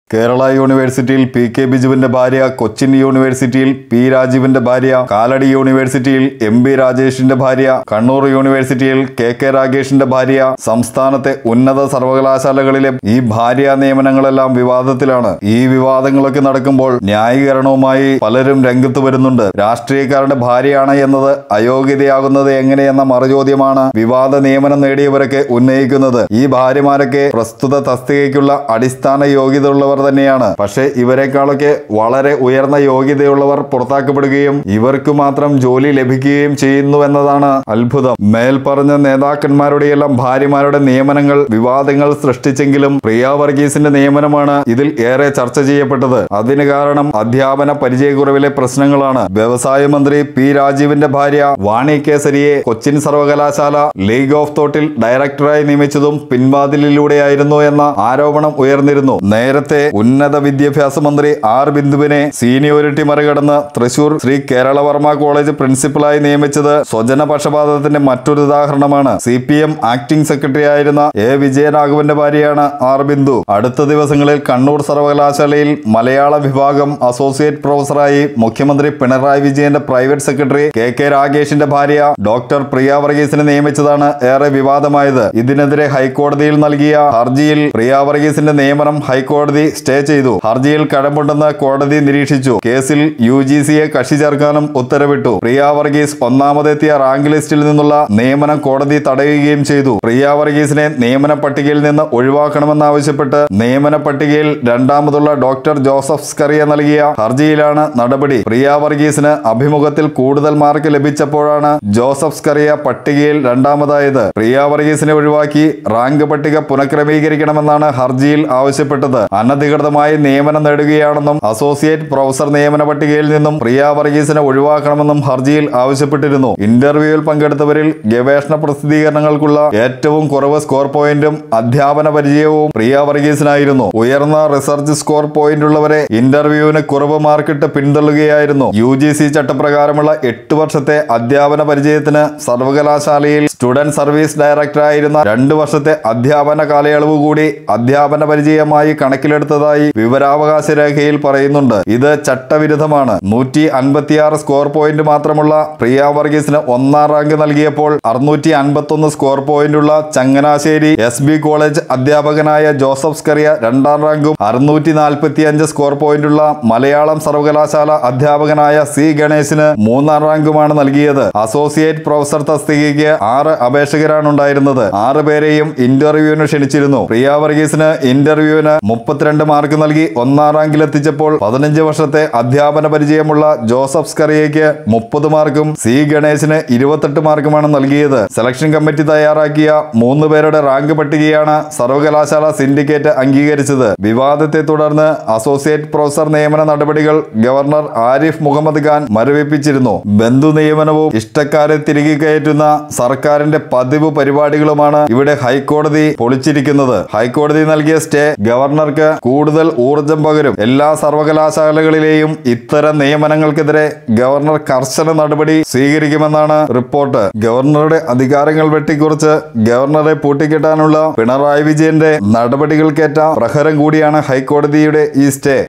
കേരള യൂണിവേഴ്സിറ്റിയിൽ P K ബിജുവിന്റെ ഭാര്യ കൊച്ചിൻ യൂണിവേഴ്സിറ്റിയിൽ പി രാജീവിന്റെ ഭാര്യ കാലടി യൂണിവേഴ്സിറ്റിയിൽ എം ബി രാജേഷിന്റെ ഭാര്യ കണ്ണൂർ യൂണിവേഴ്സിറ്റിയിൽ കെ കെ രാഗേഷിന്റെ ഭാര്യ സംസ്ഥാനത്തെ ഉന്നത സർവകലാശാലകളിലെ ഈ ഭാര്യ നിയമനങ്ങളെല്ലാം വിവാദത്തിലാണ് ഈ വിവാദങ്ങളൊക്കെ നടക്കുമ്പോൾ ന്യായീകരണവുമായി പലരും രംഗത്ത് വരുന്നുണ്ട് രാഷ്ട്രീയക്കാരുടെ ഭാര്യയാണ് എന്നത് അയോഗ്യതയാകുന്നത് എങ്ങനെയെന്ന മറുചോദ്യമാണ് വിവാദ നിയമനം നേടിയവരൊക്കെ ഉന്നയിക്കുന്നത് ഈ ഭാര്യമാരൊക്കെ പ്രസ്തുത തസ്തികയ്ക്കുള്ള അടിസ്ഥാന യോഗ്യത ഉള്ളവർ തന്നെയാണ് പക്ഷേ ഇവരെക്കാളൊക്കെ വളരെ ഉയർന്ന യോഗ്യതയുള്ളവർ പുറത്താക്കപ്പെടുകയും ഇവർക്ക് മാത്രം ജോലി ലഭിക്കുകയും ചെയ്യുന്നു എന്നതാണ് അത്ഭുതം മേൽപ്പറഞ്ഞ നേതാക്കന്മാരുടെയെല്ലാം ഭാര്യമാരുടെ നിയമനങ്ങൾ വിവാദങ്ങൾ സൃഷ്ടിച്ചെങ്കിലും പ്രിയ വർഗീസിന്റെ നിയമനമാണ് ഇതിൽ ഏറെ ചർച്ച ചെയ്യപ്പെട്ടത് അതിന് കാരണം അധ്യാപന പരിചയക്കുറവിലെ പ്രശ്നങ്ങളാണ് വ്യവസായ മന്ത്രി പി രാജീവിന്റെ ഭാര്യ വാണി കേസരിയെ കൊച്ചിൻ സർവകലാശാല ലീഗ് ഓഫ് തോട്ടിൽ ഡയറക്ടറായി നിയമിച്ചതും പിൻവാതിലിലൂടെയായിരുന്നു എന്ന ആരോപണം ഉയർന്നിരുന്നു നേരത്തെ ഉന്നത വിദ്യാഭ്യാസ മന്ത്രി ആർ ബിന്ദുവിനെ സീനിയോറിറ്റി മറികടന്ന് തൃശൂർ ശ്രീ കേരളവർമ്മ കോളേജ് പ്രിൻസിപ്പലായി നിയമിച്ചത് സ്വജനപക്ഷപാതത്തിന്റെ മറ്റൊരു ഉദാഹരണമാണ് C P M acting secretary ആയിരുന്ന എ വിജയരാഘവന്റെ ഭാര്യയാണ് ആർ ബിന്ദു അടുത്ത ദിവസങ്ങളിൽ കണ്ണൂർ സർവകലാശാലയിൽ മലയാള വിഭാഗം അസോസിയേറ്റ് പ്രൊഫസറായി മുഖ്യമന്ത്രി പിണറായി വിജയന്റെ പ്രൈവറ്റ് സെക്രട്ടറി കെ കെ രാഗേഷിന്റെ ഭാര്യ ഡോക്ടർ പ്രിയ വർഗീസിനെ നിയമിച്ചതാണ് ഏറെ വിവാദമായത് ഇതിനെതിരെ ഹൈക്കോടതിയിൽ നൽകിയ ഹർജിയിൽ പ്രിയ വർഗീസിന്റെ നിയമനം ഹൈക്കോടതി സ്റ്റേ ചെയ്തു ഹർജിയിൽ കഴമ്പുണ്ടെന്ന് കോടതി നിരീക്ഷിച്ചു കേസിൽ യു ജി സിയെ കക്ഷി ചേർക്കാനും ഉത്തരവിട്ടു പ്രിയ വർഗീസ് ഒന്നാമതെത്തിയ റാങ്ക് ലിസ്റ്റിൽ നിന്നുള്ള നിയമനം കോടതി തടയുകയും ചെയ്തു പ്രിയ വർഗീസിനെ നിയമന പട്ടികയിൽ നിന്ന് ഒഴിവാക്കണമെന്നാവശ്യപ്പെട്ട് നിയമന പട്ടികയിൽ രണ്ടാമതുള്ള ഡോക്ടർ ജോസഫ് സ്കറിയ നൽകിയ ഹർജിയിലാണ് നടപടി പ്രിയ വർഗീസിന് അഭിമുഖത്തിൽ കൂടുതൽ മാർക്ക് ലഭിച്ചപ്പോഴാണ് ജോസഫ് സ്കറിയ പട്ടികയിൽ രണ്ടാമതായത് പ്രിയ വർഗീസിനെ ഒഴിവാക്കി റാങ്ക് പട്ടിക പുനഃക്രമീകരിക്കണമെന്നാണ് ഹർജിയിൽ ആവശ്യപ്പെട്ടത് അനധികൃതമായി നിയമനം നേടുകയാണെന്നും അസോസിയേറ്റ് പ്രൊഫസർ നിയമന പട്ടികയിൽ നിന്നും പ്രിയ വർഗീസിനെ ഒഴിവാക്കണമെന്നും ഹർജിയിൽ ആവശ്യപ്പെട്ടിരുന്നു ഇന്റർവ്യൂവിൽ പങ്കെടുത്തവരിൽ ഗവേഷണ പ്രസിദ്ധീകരണങ്ങൾക്കുള്ള ഏറ്റവും കുറവ് സ്കോർ പോയിന്റും അധ്യാപന പരിചയവും പ്രിയ വർഗീസിനായിരുന്നു ഉയർന്ന റിസർച്ച് സ്കോർ പോയിന്റ് ഉള്ളവരെ ഇന്റർവ്യൂവിന് കുറവ് മാർക്കിട്ട് പിന്തള്ളുകയായിരുന്നു യു ജി സി ചട്ടപ്രകാരമുള്ള എട്ട് വർഷത്തെ അധ്യാപന പരിചയത്തിന് സർവകലാശാലയിൽ സ്റ്റുഡന്റ് സർവീസ് ഡയറക്ടറായിരുന്ന രണ്ട് വർഷത്തെ അധ്യാപന കാലയളവ് കൂടി അധ്യാപന പരിചയമായി കണക്കിലെടുത്തതായി വിവരാവകാശ രേഖയിൽ പറയുന്നുണ്ട് ഇത് ചട്ടവിരുദ്ധമാണ് നൂറ്റി അൻപത്തിയാറ് സ്കോർ പോയിന്റ് മാത്രമുള്ള പ്രിയ വർഗീസിന് ഒന്നാം റാങ്ക് നൽകിയപ്പോൾ അറുന്നൂറ്റി അൻപത്തൊന്ന് സ്കോർ പോയിന്റുള്ള ചങ്ങനാശ്ശേരി എസ് ബി കോളേജ് അധ്യാപകനായ ജോസഫ് സ്കറിയ രണ്ടാം റാങ്കും അറുന്നൂറ്റി നാൽപ്പത്തി അഞ്ച് സ്കോർ പോയിന്റുള്ള മലയാളം സർവകലാശാല അധ്യാപകനായ സി ഗണേശിന് മൂന്നാം റാങ്കുമാണ് നൽകിയത് അസോസിയേറ്റ് പ്രൊഫസർ തസ്തികയ്ക്ക് ആറ് അപേക്ഷകരാണ് ഉണ്ടായിരുന്നത് ആറ് പേരെയും ഇന്റർവ്യൂവിന് ക്ഷണിച്ചിരുന്നു പ്രിയ വർഗീസിന് ഇന്റർവ്യൂവിന് മുപ്പത്തിരണ്ട് മാർക്ക് നൽകി ഒന്നാം റാങ്കിലെത്തിച്ചപ്പോൾ പതിനഞ്ച് വർഷത്തെ അധ്യാപന പരിചയമുള്ള ജോസഫ് സ്കറിയയ്ക്ക് മുപ്പത് മാർക്കും സി ഗണേശിന് ഇരുപത്തെട്ട് മാർക്കുമാണ് നൽകിയത് സെലക്ഷൻ കമ്മിറ്റി തയ്യാറാക്കിയ മൂന്ന് പേരുടെ റാങ്ക് പട്ടികയാണ് സർവകലാശാല സിൻഡിക്കേറ്റ് അംഗീകരിച്ചത് വിവാദത്തെ തുടർന്ന് അസോസിയേറ്റ് പ്രൊഫസർ നിയമന നടപടികൾ ഗവർണർ ആരിഫ് മുഹമ്മദ് ഖാൻ മരവിപ്പിച്ചിരുന്നു ബന്ധു നിയമനവും ഇഷ്ടക്കാരെ തിരികെ കയറ്റുന്ന സർക്കാരിന്റെ പതിവ് പരിപാടികളുമാണ് ഇവിടെ ഹൈക്കോടതി പൊളിച്ചിരിക്കുന്നത് ഹൈക്കോടതി നൽകിയ സ്റ്റേ ഗവർണർക്ക് കൂടുതൽ ഊർജം പകരും എല്ലാ സർവകലാശാലകളിലെയും ഇത്തരം നിയമനങ്ങൾക്കെതിരെ ഗവർണർ കർശന നടപടി സ്വീകരിക്കുമെന്നാണ് റിപ്പോർട്ട് ഗവർണറുടെ അധികാരങ്ങൾ വെട്ടിക്കുറച്ച് ഗവർണറെ പൂട്ടിക്കെട്ടാനുള്ള പിണറായി വിജയന്റെ നടപടികൾക്കേറ്റ പ്രഹരം കൂടിയാണ് ഹൈക്കോടതിയുടെ ഈ സ്റ്റേ